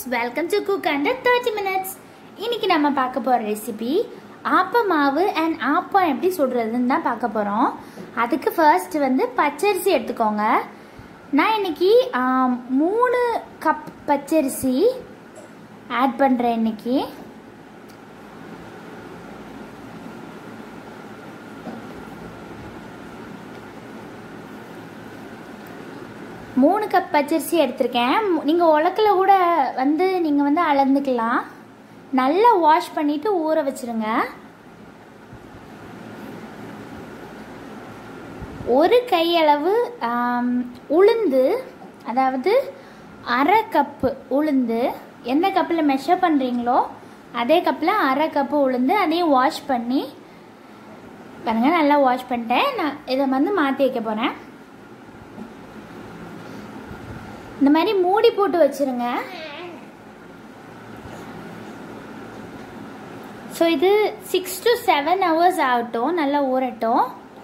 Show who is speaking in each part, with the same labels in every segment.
Speaker 1: welcome to cook under thirty minutes இன்னைக்கு நம்ம பார்க்க போகிற ரெசிபி ஆப்ப மாவு அண்ட் ஆப்பம் எப்படி சுடுறதுன்னு தான் பார்க்க போகிறோம் அதுக்கு ஃபர்ஸ்ட் வந்து பச்சரிசி எடுத்துக்கோங்க நான் இன்னைக்கு ஆம், மூணு கப் பச்சரிசி ஆட் பண்ணுறேன் இன்னைக்கு மூணு கப் பச்சரிசி எடுத்திருக்கேன் நீங்கள் உலக்கில் கூட வந்து நீங்கள் வந்து அளந்துக்கலாம் நல்லா வாஷ் பண்ணிவிட்டு ஊற வச்சிருங்க ஒரு கையளவு ஆம், உளுந்து அதாவது அரை கப்பு உளுந்து எந்த கப்பில் மெஷர் பண்ணுறீங்களோ அதே கப்பில் அரை கப்பு உளுந்து அதையும் வாஷ் பண்ணி பாருங்க நல்லா வாஷ் பண்ணிட்டேன் நான் இதை வந்து மாற்றி வைக்க போகிறேன் இந்த மாதிரி மூடி போட்டு வச்சிருங்க ஸோ இது சிக்ஸ் டு செவன் ஹவர்ஸ் ஆகட்டும் நல்லா ஊறட்டும்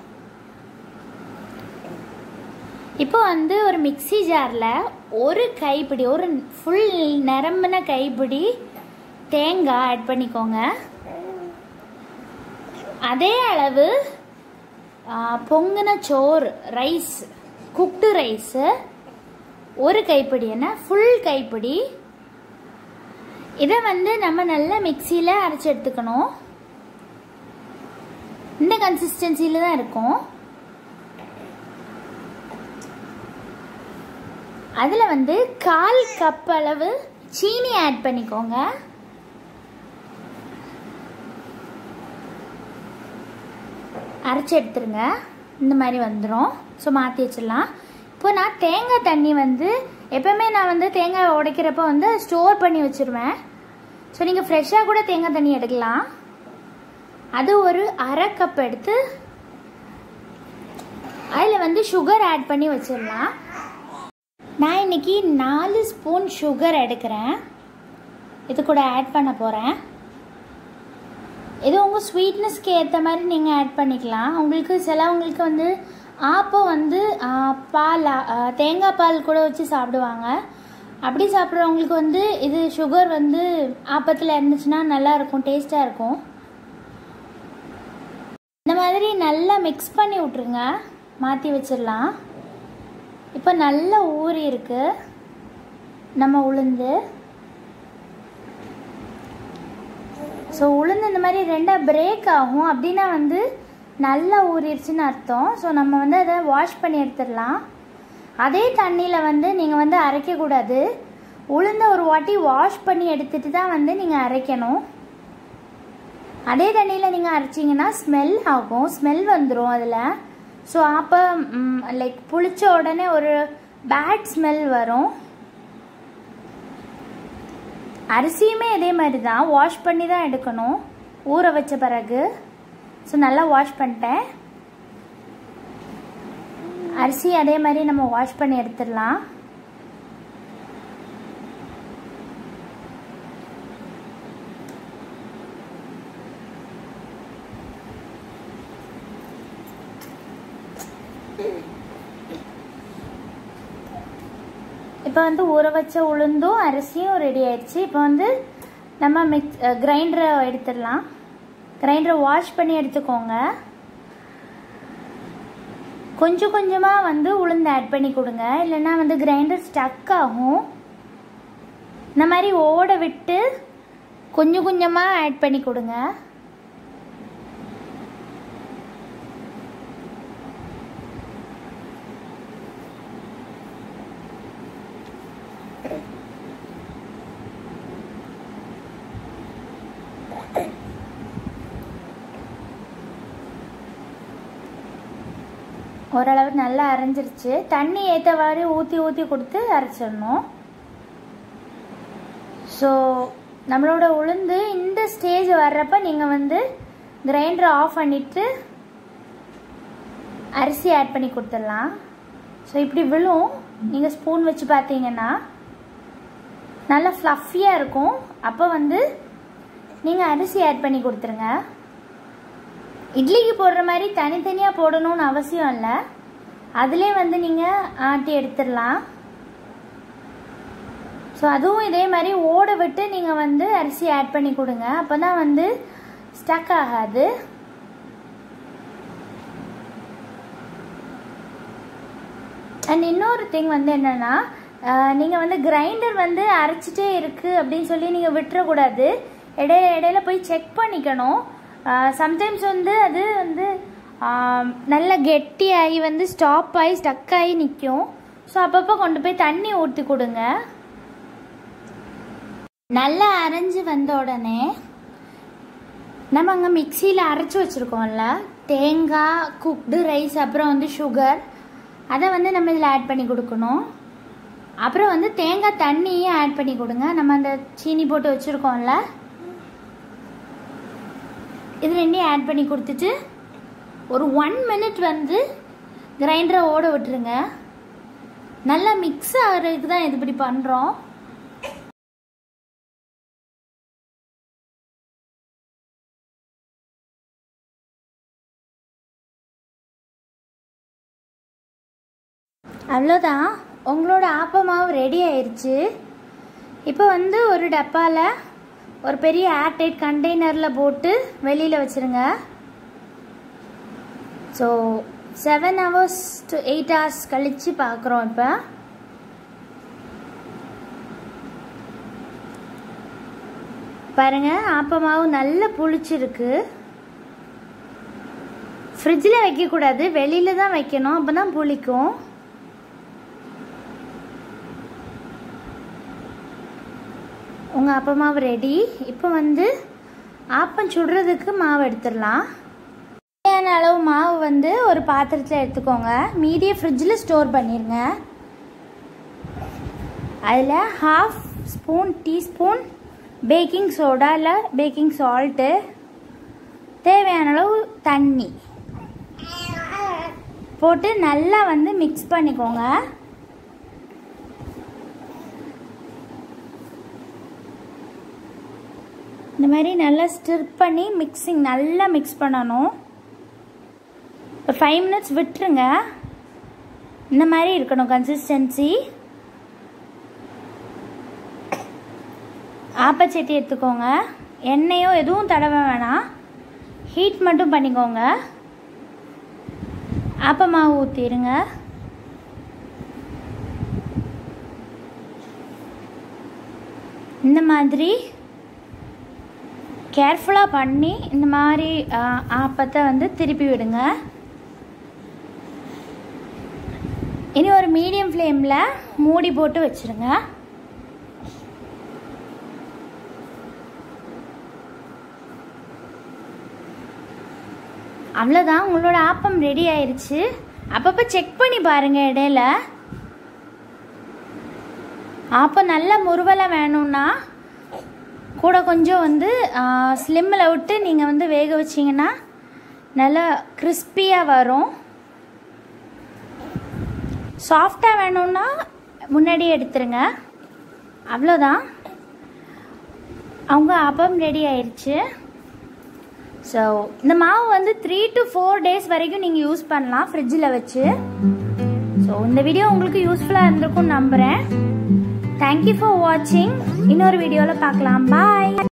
Speaker 1: இப்போ வந்து ஒரு மிக்ஸி ஜாரில் ஒரு கைப்பிடி ஒரு ஃபுல் நிரம்பின கைப்பிடி தேங்காய் ஆட் பண்ணிக்கோங்க அதே அளவு ஆ, பொங்குன சோறு ரைஸ் குக்டு ரைஸு ஒரு கைப்பிடி என்ன ஃபுல் கைப்பிடி இதை வந்து நம்ம நல்லா மிக்சியில் அரைச்சி எடுத்துக்கணும் இந்த கன்சிஸ்டன்சியில் தான் இருக்கும் அதில் வந்து கால் கப் அளவு சீனி ஆட் பண்ணிக்கோங்க அரைச்சி எடுத்துருங்க இந்த மாதிரி வந்துடும் ஸோ மாற்றி வச்சிடலாம் இப்போ நான் தேங்காய் தண்ணி வந்து எப்பவுமே நான் வந்து தேங்காய் உடைக்கிறப்ப வந்து ஸ்டோர் பண்ணி வச்சிருவேன் ஸோ நீங்கள் ஃப்ரெஷ்ஷாக கூட தேங்காய் தண்ணி எடுக்கலாம் அது ஒரு அரை கப் எடுத்து அதில் வந்து சுகர் ஆட் பண்ணி வச்சிடலாம் நான் இன்னைக்கு நாலு ஸ்பூன் சுகர் எடுக்கிறேன் இது கூட ஆட் பண்ண போகிறேன் இது உங்கள் ஸ்வீட்னஸ்க்கு ஏற்ற மாதிரி நீங்கள் ஆட் பண்ணிக்கலாம் உங்களுக்கு சிலவங்களுக்கு வந்து ஆப்பம் வந்து ஆ, பால் ஆ, தேங்காய் பால் கூட வச்சு சாப்பிடுவாங்க அப்படி சாப்பிட்றவங்களுக்கு வந்து இது சுகர் வந்து ஆப்பத்தில் இருந்துச்சுன்னா நல்லா இருக்கும் டேஸ்ட்டாக இருக்கும் இந்த மாதிரி நல்லா மிக்ஸ் பண்ணி விட்ருங்க மாற்றி வச்சிடலாம் இப்போ நல்லா ஊறி இருக்கு நம்ம உளுந்து ஸோ உளுந்து இந்த மாதிரி ரெண்டாக பிரேக் ஆகும் அப்படின்னா வந்து நல்லா ஊறிடுச்சுன்னு அர்த்தம் ஸோ நம்ம வந்து அதை வாஷ் பண்ணி எடுத்துடலாம் அதே தண்ணியில் வந்து நீங்கள் வந்து அரைக்கக்கூடாது உளுந்த ஒரு வாட்டி வாஷ் பண்ணி எடுத்துட்டு தான் வந்து நீங்கள் அரைக்கணும் அதே தண்ணியில் நீங்கள் அரைச்சிங்கன்னா ஸ்மெல் ஆகும் ஸ்மெல் வந்துடும் அதில் ஸோ அப்போ லைக் புளிச்ச உடனே ஒரு பேட் ஸ்மெல் வரும் அரிசியுமே இதே மாதிரி தான் வாஷ் பண்ணி தான் எடுக்கணும் ஊற வச்ச பிறகு ஸோ நல்லா வாஷ் பண்ணிட்டேன் அரிசி அதே மாதிரி நம்ம வாஷ் பண்ணி எடுத்துடலாம் இப்போ வந்து ஊற வச்ச உளுந்தும் அரிசியும் ரெடி ஆயிடுச்சு இப்போ வந்து நம்ம மிக்ஸ் கிரைண்டரை எடுத்துடலாம் கிரைண்டரை வாஷ் பண்ணி எடுத்துக்கோங்க கொஞ்சம் கொஞ்சமாக வந்து உளுந்து ஆட் பண்ணி கொடுங்க இல்லைன்னா வந்து கிரைண்டர் ஸ்டக் ஆகும் இந்த மாதிரி ஓட விட்டு கொஞ்சம் கொஞ்சமாக ஆட் பண்ணி கொடுங்க ஓரளவு நல்லா அரைஞ்சிருச்சு தண்ணி ஏற்ற மாதிரி ஊற்றி ஊற்றி கொடுத்து அரைச்சிடணும் ஸோ நம்மளோட உளுந்து இந்த ஸ்டேஜ் வர்றப்ப நீங்கள் வந்து கிரைண்டரை ஆஃப் பண்ணிவிட்டு அரிசி ஆட் பண்ணி கொடுத்துடலாம் ஸோ இப்படி விழும் நீங்கள் ஸ்பூன் வச்சு பார்த்தீங்கன்னா நல்லா ஃப்ளஃபியாக இருக்கும் அப்போ வந்து நீங்கள் அரிசி ஆட் பண்ணி கொடுத்துருங்க இட்லிக்கு போடுற மாதிரி தனித்தனியாக போடணும்னு அவசியம் இல்லை அதிலே வந்து நீங்கள் ஆட்டி எடுத்துடலாம் ஸோ அதுவும் இதே மாதிரி ஓட விட்டு நீங்கள் வந்து அரிசி ஆட் பண்ணி கொடுங்க அப்போ தான் வந்து ஸ்டக் ஆகாது அண்ட் இன்னொரு திங் வந்து என்னென்னா நீங்கள் வந்து கிரைண்டர் வந்து அரைச்சிட்டே இருக்குது அப்படின்னு சொல்லி நீங்கள் விட்டுறக்கூடாது இடையில இடையில போய் செக் பண்ணிக்கணும் சம்டைம்ஸ் வந்து அது வந்து நல்ல கெட்டியாகி வந்து ஸ்டாப் ஆகி ஸ்டக் ஆகி நிற்கும் ஸோ அப்பப்போ கொண்டு போய் தண்ணி ஊற்றி கொடுங்க நல்லா அரைஞ்சு வந்த உடனே நம்ம அங்கே மிக்சியில் அரைச்சி வச்சுருக்கோம்ல தேங்காய் குக்டு ரைஸ் அப்புறம் வந்து சுகர் அதை வந்து நம்ம இதில் ஆட் பண்ணி கொடுக்கணும் அப்புறம் வந்து தேங்காய் தண்ணியும் ஆட் பண்ணி கொடுங்க நம்ம அந்த சீனி போட்டு வச்சுருக்கோம்ல இது ரெண்டையும் ஆட் பண்ணி கொடுத்துட்டு ஒரு ஒன் மினிட் வந்து கிரைண்டரை ஓட விட்டுருங்க நல்லா மிக்ஸ் ஆகிறதுக்கு தான் இது இப்படி பண்ணுறோம் அவ்வளோதான் உங்களோட ஆப்ப மாவு ரெடி ஆயிடுச்சு இப்போ வந்து ஒரு டப்பாவில் ஒரு பெரிய ஏர்டைட் கண்டெய்னரில் போட்டு வெளியில் வச்சுருங்க so seven hours to eight hours கழித்து பார்க்குறோம் இப்போ பாருங்க ஆப்ப மாவு நல்லா புளிச்சிருக்கு ஃப்ரிட்ஜில் வைக்கக்கூடாது வெளியில் தான் வைக்கணும் அப்போ தான் புளிக்கும் உங்கள் அப்ப மாவு ரெடி இப்போ வந்து ஆப்பம் சுடுறதுக்கு மாவு எடுத்துடலாம் தேவையான அளவு மாவு வந்து ஒரு பாத்திரத்தில் எடுத்துக்கோங்க மீதியை ஃப்ரிட்ஜில் ஸ்டோர் பண்ணிடுங்க அதில் half spoon teaspoon baking soda இல்லை பேக்கிங் சால்ட்டு தேவையான அளவு தண்ணி போட்டு நல்லா வந்து மிக்ஸ் பண்ணிக்கோங்க இந்த மாதிரி நல்லா ஸ்டிர் பண்ணி மிக்சிங் நல்லா மிக்ஸ் பண்ணணும் ஒரு ஃபைவ் மினிட்ஸ் விட்டுருங்க இந்த மாதிரி இருக்கணும் கன்சிஸ்டன்சி ஆப்பச்சட்டி எடுத்துக்கோங்க எண்ணெயோ எதுவும் தடவை வேணாம் ஹீட் மட்டும் பண்ணிக்கோங்க ஆப்ப மாவு ஊற்றிடுங்க இந்த மாதிரி கேர்ஃபுல்லாக பண்ணி இந்த மாதிரி ஆப்பத்தை வந்து திருப்பி விடுங்க இனி ஒரு மீடியம் ஃப்ளேமில் மூடி போட்டு வச்சுருங்க அவ்வளோதான் உங்களோட ஆப்பம் ரெடி ஆயிடுச்சு அப்பப்போ செக் பண்ணி பாருங்கள் இடையில ஆப்பம் நல்ல முருவலாக வேணும்னா கூட கொஞ்சம் வந்து ஸ்லிம்மில் விட்டு நீங்கள் வந்து வேக வச்சிங்கன்னா நல்லா கிறிஸ்பியாக வரும் சாஃப்டாக வேணும்னா முன்னாடி எடுத்துருங்க அவ்வளோதான் அவங்க அப்பம் ரெடி ஆயிடுச்சு ஸோ இந்த மாவு வந்து த்ரீ டு ஃபோர் டேஸ் வரைக்கும் நீங்கள் யூஸ் பண்ணலாம் ஃப்ரிட்ஜில் வச்சு ஸோ இந்த வீடியோ உங்களுக்கு யூஸ்ஃபுல்லாக இருந்திருக்கும்னு நம்புகிறேன் தேங்க்யூ ஃபார் வாட்சிங் இன்னொரு வீடியோவில் பார்க்கலாம் பாய்